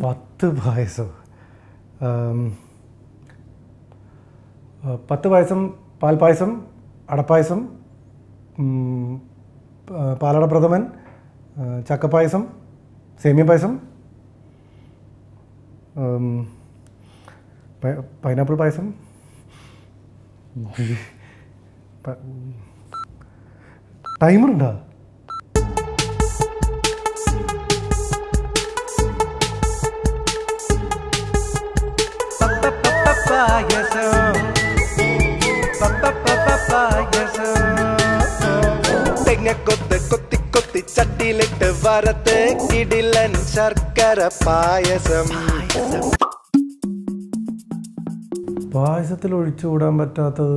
പത്ത് പായസം ആം, ആ, പത്ത് പായസം പാൽപ്പായസം അടപ്പായസം ഉം, പ- പാലട പ്രഥമൻ ആ, ചക്കപ്പായസം സേമിയ പായസം ഉം, പൈ- പൈനാപ്പിൾ പായസം പ- ടൈമറുണ്ടോ പായസം തെങ്ങക്കൊത്ത് കൊത്തി കൊത്തി ചട്ടിയിലിട്ട് വരത്ത് കിടിലൻ ശർക്കര പായസം പായസത്തിൽ ഒഴിച്ചുകൂടാൻ പറ്റാത്തത്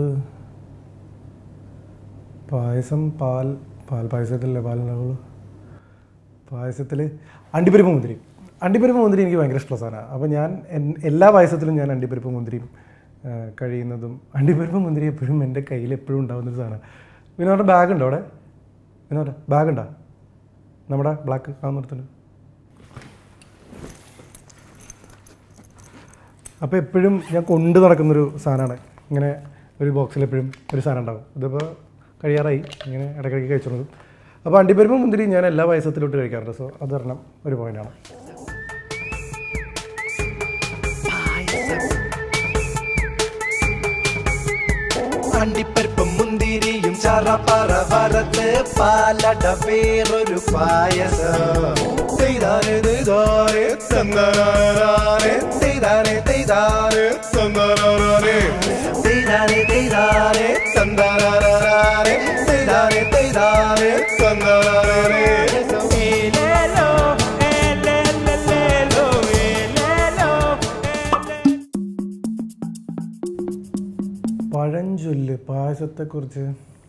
പായസം പാൽ പാൽ പായസത്തിലല്ലേ പാലുണ്ടാവുള്ളൂ പായസത്തിൽ അണ്ടിപ്പരിപ്പ് മുന്തിരി അണ്ടിപ്പരിപ്പ് മുന്തിരി എനിക്ക് ഭയങ്കര ഇഷ്ടമുള്ള സാധനമാണ് അപ്പോൾ ഞാൻ എൻ- എല്ലാ പായസത്തിലും ഞാൻ അണ്ടിപ്പരിപ്പ് മുന്തിരിയും ആ, കഴിയുന്നതും അണ്ടിപ്പരിപ്പ് മുന്തിരി എപ്പോഴും എൻ്റെ കയ്യിൽ എപ്പോഴും ഉണ്ടാകുന്നൊരു സാധനമാണ് വിനോദ ബാഗ് ഉണ്ടോ അവിടെ വിനോദ ബാഗ് ഉണ്ടോ നമ്മുടെ ബ്ലാക്ക് ആ നിർത്തുന്നുണ്ട് അപ്പോൾ എപ്പോഴും ഞാൻ കൊണ്ട് നടക്കുന്നൊരു സാധനമാണ് ഇങ്ങനെ ഒരു ബോക്സിൽ എപ്പോഴും ഒരു സാധനം ഉണ്ടാവും ഇതിപ്പോൾ കഴിയാറായി ഇങ്ങനെ ഇടയ്ക്കിടയ്ക്ക് കഴിച്ചോളൂ അപ്പോൾ അണ്ടിപ്പരിപ്പ് മുന്തിരി ഞാൻ എല്ലാ പായസത്തിലോട്ട് കഴിക്കാറുണ്ട് സോ അത് പറഞ്ഞാൽ ഒരു പോയിന്റാണ് അണ്ടിപ്പരിപ്പും മുന്തിരിയും ചറപ്പറ വരത്ത് പാലട വേറൊരു പായസം തെയ്താരെ തെയ്താരെ തന്നരാരെ തെയ്താരെ തെയ്താരെ തന്നരാരെ തെയ്താരെ തെയ്താരെ തന്നരാരെ തെയ്താരെ തെയ്താരെ തന്നരാരെ ഏലേലോ ഏലേലേലേലോ ഏലേലോ പഴഞ്ചൊല്ല് പായസത്തെക്കുറിച്ച്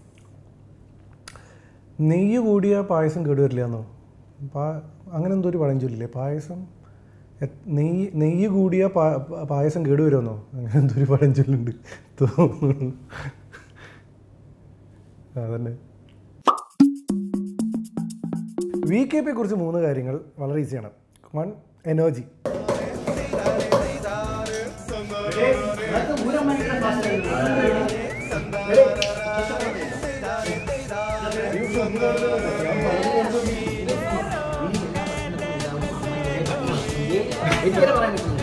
നെയ്യ് കൂടിയ പായസം കേടുവരില്ല എന്നോ പാ അങ്ങനെ എന്തോ ഒരു പഴഞ്ചൊല്ലില്ലേ പായസം എ- നെയ്യ് നെയ്യ് കൂടിയ പാ- പായസം കേടുവരുമെന്നോ അങ്ങനെ എന്തോ ഒരു പഴഞ്ചൊല്ലുണ്ട് തോന്നുന്നു അതന്നെ വി കെ പിയെ കുറിച്ച് മൂന്ന് കാര്യങ്ങൾ വളരെ ഈസിയാണ് വൺ എനർജി എനിക്കത് പറയാൻ പറ്റുന്നില്ല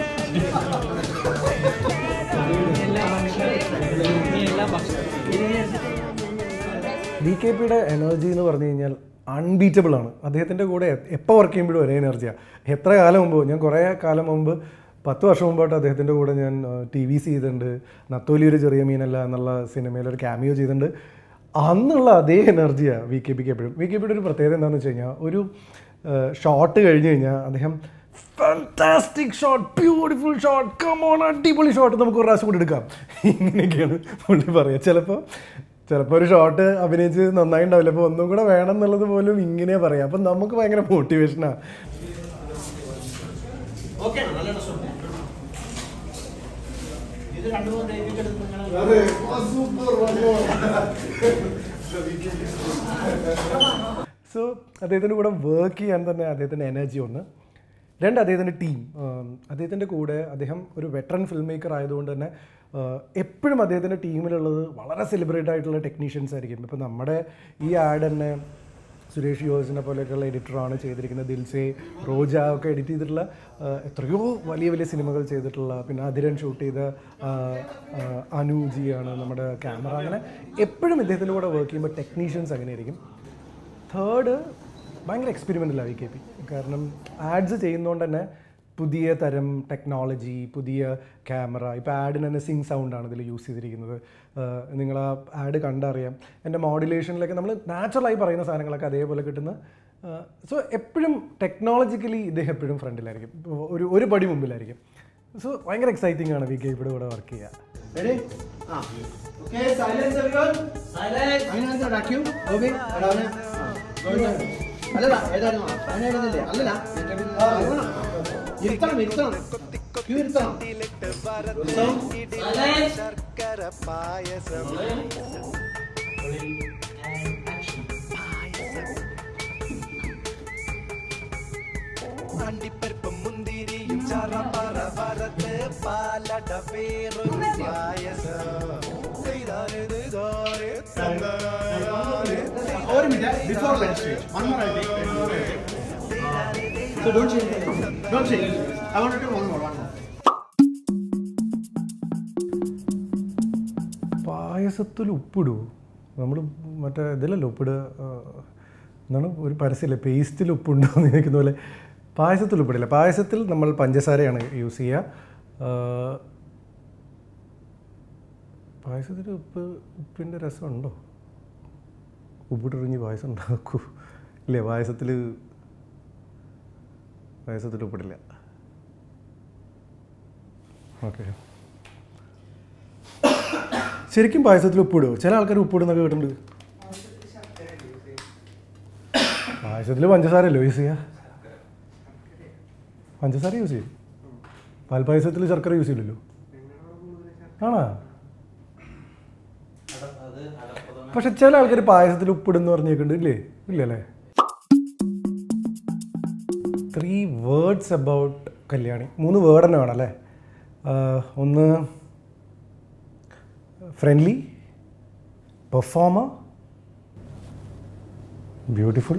ഡി കെ പിയുടെ എനർജി എന്ന് പറഞ്ഞു കഴിഞ്ഞാൽ അൺബീറ്റബിൾ ആണ് അദ്ദേഹത്തിൻ്റെ കൂടെ എപ്പോൾ വർക്ക് ചെയ്യുമ്പോഴും ഒരേ എനർജിയാണ് എത്ര കാലം മുമ്പ് ഞാൻ കുറേ കാലം മുമ്പ് പത്ത് വർഷം മുമ്പായിട്ട് അദ്ദേഹത്തിൻ്റെ കൂടെ ഞാൻ ടി വി സി ചെയ്തിട്ടുണ്ട് നത്തോലി ഒരു ചെറിയ മീനല്ല എന്നുള്ള സിനിമയിൽ ഒരു ക്യാമിയോ ചെയ്തിട്ടുണ്ട് അന്നുള്ള അതേ എനർജിയാണ് വി കെ പിക്ക് എപ്പോഴും വി കെ പിയുടെ ഒരു പ്രത്യേകത എന്താണെന്ന് വെച്ച് കഴിഞ്ഞാൽ ഒരു ഷോട്ട് കഴിഞ്ഞ് കഴിഞ്ഞാൽ അദ്ദേഹം fantastic shot beautiful shot come on അടിപൊളി ഷോട്ട് നമുക്ക് ഒരു പ്രാവശ്യം കൂടി എടുക്കാം ഇങ്ങനെയൊക്കെയാണ് പുള്ളി പറയുക ചിലപ്പോൾ ചിലപ്പോൾ ഒരു ഷോട്ട് അഭിനയിച്ച് നന്നായി ഉണ്ടാവില്ല അപ്പോൾ ഒന്നും കൂടെ വേണം എന്നുള്ളത് പോലും ഇങ്ങനെ പറയാം അപ്പം നമുക്ക് ഭയങ്കര മോട്ടിവേഷനാണ് ഇത് രണ്ടു മൂന്ന് ഡേറ്റ് എടുത്ത് നിങ്ങൾ സോ അദ്ദേഹത്തിൻ്റെ കൂടെ വർക്ക് ചെയ്യാൻ തന്നെ അദ്ദേഹത്തിൻ്റെ എനർജി ഒന്ന് രണ്ട് അദ്ദേഹത്തിൻ്റെ ടീം അദ്ദേഹത്തിൻ്റെ കൂടെ അദ്ദേഹം ഒരു വെറ്ററൻ ഫിൽം മേക്കർ ആയതുകൊണ്ട് തന്നെ എപ്പോഴും അദ്ദേഹത്തിൻ്റെ ടീമിലുള്ളത് വളരെ സെലിബ്രേറ്റ് ആയിട്ടുള്ള ടെക്നീഷ്യൻസ് ആയിരിക്കും ഇപ്പം നമ്മുടെ ഈ ആഡ് തന്നെ സുരേഷ് യോസിനെ പോലെയൊക്കെയുള്ള എഡിറ്ററാണ് ചെയ്തിരിക്കുന്നത് ദിൽസെ റോജ ഒക്കെ എഡിറ്റ് ചെയ്തിട്ടുള്ള ആ, എത്രയോ വലിയ വലിയ സിനിമകൾ ചെയ്തിട്ടുള്ള പിന്നെ അതിരൻ ഷൂട്ട് ചെയ്ത ആ, ആ, അനുജിയാണ് നമ്മുടെ ക്യാമറ അങ്ങനെ എപ്പോഴും ഇദ്ദേഹത്തിൻ്റെ കൂടെ വർക്ക് ചെയ്യുമ്പോൾ ടെക്നീഷ്യൻസ് അങ്ങനെയായിരിക്കും തേർഡ് ഭയങ്കര എക്സ്പെരിമെൻ്റലാണ് വി കെ പി കാരണം ആഡ്സ് ചെയ്യുന്നതുകൊണ്ട് തന്നെ പുതിയ തരം ടെക്നോളജി പുതിയ ക്യാമറ ഇപ്പോൾ ആഡിന് തന്നെ സിങ് സൗണ്ടാണ് ഇതിൽ യൂസ് ചെയ്തിരിക്കുന്നത് നിങ്ങൾ ആ ആഡ് കണ്ടറിയാം എൻ്റെ മോഡുലേഷനിലൊക്കെ നമ്മൾ നാച്ചുറലായി പറയുന്ന സാധനങ്ങളൊക്കെ അതേപോലെ കിട്ടുന്ന സോ എപ്പോഴും ടെക്നോളജിക്കലി ഇദ്ദേഹം എപ്പോഴും ഫ്രണ്ടിലായിരിക്കും ഇപ്പൊ ഒരു ഒരു പടി മുമ്പിലായിരിക്കും സോ ഭയങ്കര എക്സൈറ്റിംഗ് ആണ് വി കെ പിയുടെ കൂടെ വർക്ക് ചെയ്യുക Ready? Ah. Okay, silence everyone. Silence. അങ്ങനെ answer ആക്കിയോ? Okay, അതാണ്. ആ, good. അല്ലല്ല ഏതായിരുന്നു അങ്ങനെ എഴുതുന്നില്ലേ അല്ലല്ല ആവണം. ഇരുത്തണം ഇരുത്തണം ക്യൂ ഇരുത്തണം ഇരുത്തണം. Silence. ശർക്കര പായസം അണ്ടിപ്പരിപ്പും മുന്തിരി വേറൊരു പായസം ചെയ്താരെ ചെയ്താരെ തന്നാരെ ഒരു minute before lunch stage one more I take So don't change anything. Don't change anything. I want to do one more, one more. പായസത്തിൽ ഉപ്പിടുമോ നമ്മൾ മറ്റേ ഇതിലല്ലോ ഉപ്പിടുക ആ, എന്താണ് ഒരു പരസ്യമില്ലേ പേസ്റ്റിൽ ഉപ്പുണ്ടോ എന്ന് ചോദിക്കുന്ന പോലെ പായസത്തിൽ ഉപ്പിടില്ല പായസത്തിൽ നമ്മൾ പഞ്ചസാരയാണ് യൂസ് ചെയ്യുക ആ, പായസത്തിൽ ഉപ്പ് ഉപ്പിൻ്റെ രസമുണ്ടോ ഉപ്പിട്ടിറങ്ങി പായസം ഉണ്ടാക്കൂ ഇല്ലേ പായസത്തിൽ പായസത്തിൽ ഉപ്പിടില്ല ഓക്കെ ശരിക്കും പായസത്തിൽ ഉപ്പിടുമോ ചില ആൾക്കാർ ഉപ്പിടുന്നൊക്കെ കേട്ടിട്ടുണ്ട് പായസത്തിൽ പഞ്ചസാരല്ലോ യൂസ് ചെയ്യുക പഞ്ചസാര യൂസ് ചെയ്യും പാൽപ്പായസത്തിൽ ശർക്കര യൂസ് ചെയ്യില്ലല്ലോ ആണോ പക്ഷെ ചില ആൾക്കാർ പായസത്തിൽ ഉപ്പിടുന്ന് പറഞ്ഞേക്കുന്നുണ്ട് ഇല്ലേ ഇല്ലല്ലേ ത്രീ വേർഡ്സ് അബൌട്ട് കല്യാണി മൂന്ന് വേർഡ് തന്നെ വേണം അല്ലേ ആഹ് ഒന്ന് ഫ്രണ്ട്ലി പെർഫോമർ ബ്യൂട്ടിഫുൾ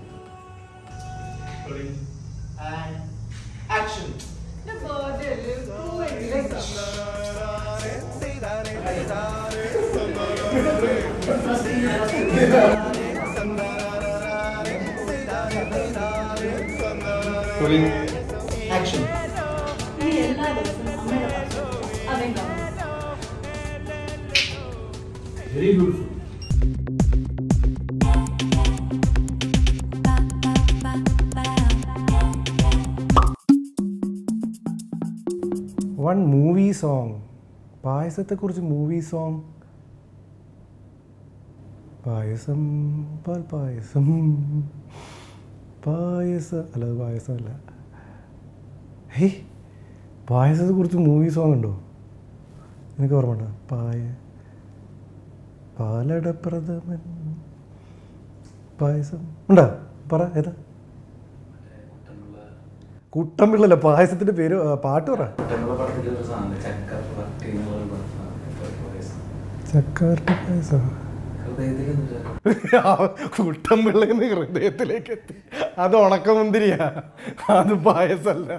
Action. ഇനി എല്ലാ ദിവസവും അമ്മയുടെ ഭക്ഷണം അവൻ കാണും Very beautiful. One movie song പായസത്തെക്കുറിച്ച് മൂവി സോങ് പായസം പാൽ പായസം പായസ അല്ല അത് പായസമല്ല ഹേ പായസത്തെക്കുറിച്ച് മൂവി സോങ് ഉണ്ടോ എനിക്ക് ഓർമ്മ ഉണ്ടോ പായ പാലടപ്രഥമൻ പായസം ഉണ്ടോ പറ ഏതാ കുട്ടമ്പിള്ളല്ല പായസത്തിന്റെ പേര് ആ, പാട്ട് പറ പടത്തിലൊരു സാധനം ചക്ക വട്ടി എന്നുള്ള ഒരു പായസം ചക്കാർട്ടി പായസം ഹൃദയത്തിൽ കുട്ടമ്പിള്ളന്ന് ഹൃദയത്തിലേക്ക് എത്തി അത് ഉണക്കമുന്തിരിയാ അത് പായസല്ല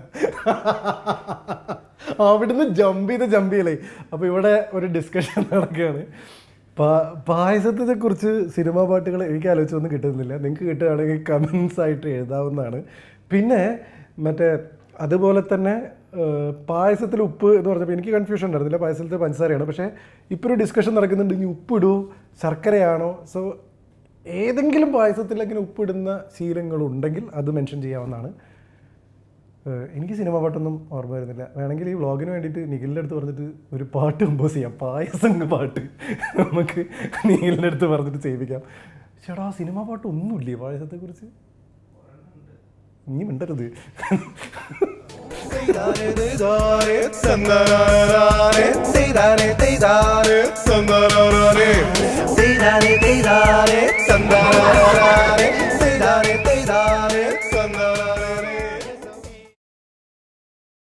അവിടുന്ന് ജമ്പ് ചെയ്ത് ജമ്പ് ചെയ്യലേ അപ്പോൾ ഇവിടെ ഒരു ഡിസ്കഷൻ നടക്കുകയാണ് പാ- പായസത്തെ കുറിച്ച് സിനിമാ പാട്ടുകൾ എനിക്ക് ആലോചിച്ചൊന്നും കിട്ടുന്നില്ല നിങ്ങൾക്ക് കിട്ടുകയാണെങ്കിൽ കമൻസ് ആയിട്ട് എഴുതാവുന്നതാണ് പിന്നെ മറ്റേ അതുപോലെ തന്നെ ഏഹ്, പായസത്തിൽ ഉപ്പ് എന്ന് പറഞ്ഞപ്പോൾ എനിക്ക് കൺഫ്യൂഷൻ ഉണ്ടായിരുന്നില്ല പായസത്തിൽ പഞ്ചസാരയാണ് പക്ഷേ ഇപ്പോൾ ഒരു ഡിസ്കഷൻ നടക്കുന്നുണ്ട് ഇനി ഉപ്പിടൂ ശർക്കരയാണോ സോ ഏതെങ്കിലും പായസത്തിൽ അങ്ങനെ ഉപ്പിടുന്ന ശീലങ്ങളുണ്ടെങ്കിൽ അത് മെൻഷൻ ചെയ്യാവുന്നതാണ് ഏഹ് എനിക്ക് സിനിമ പാട്ടൊന്നും ഓർമ്മ വരുന്നില്ല വേണമെങ്കിൽ ഈ വ്ളോഗിന് വേണ്ടിയിട്ട് നിഖിലിൻ്റെ അടുത്ത് പറഞ്ഞിട്ട് ഒരു പാട്ട് കമ്പോസ് ചെയ്യാം പായസം പാട്ട് നമുക്ക് നിഖിലിൻ്റെ അടുത്ത് പറഞ്ഞിട്ട് ചെയ്യിപ്പിക്കാം ചേട്ടാ സിനിമ പാട്ട് ഒന്നുമില്ലേ പായസത്തെക്കുറിച്ച് ഇനി മിണ്ടരുത് ചെയ്താരെ ചെയ്താരെ തന്നാരെ ചെയ്താരെ ചെയ്താരെ തന്നാരെ ചെയ്താരെ ചെയ്താരെ തന്നാരെ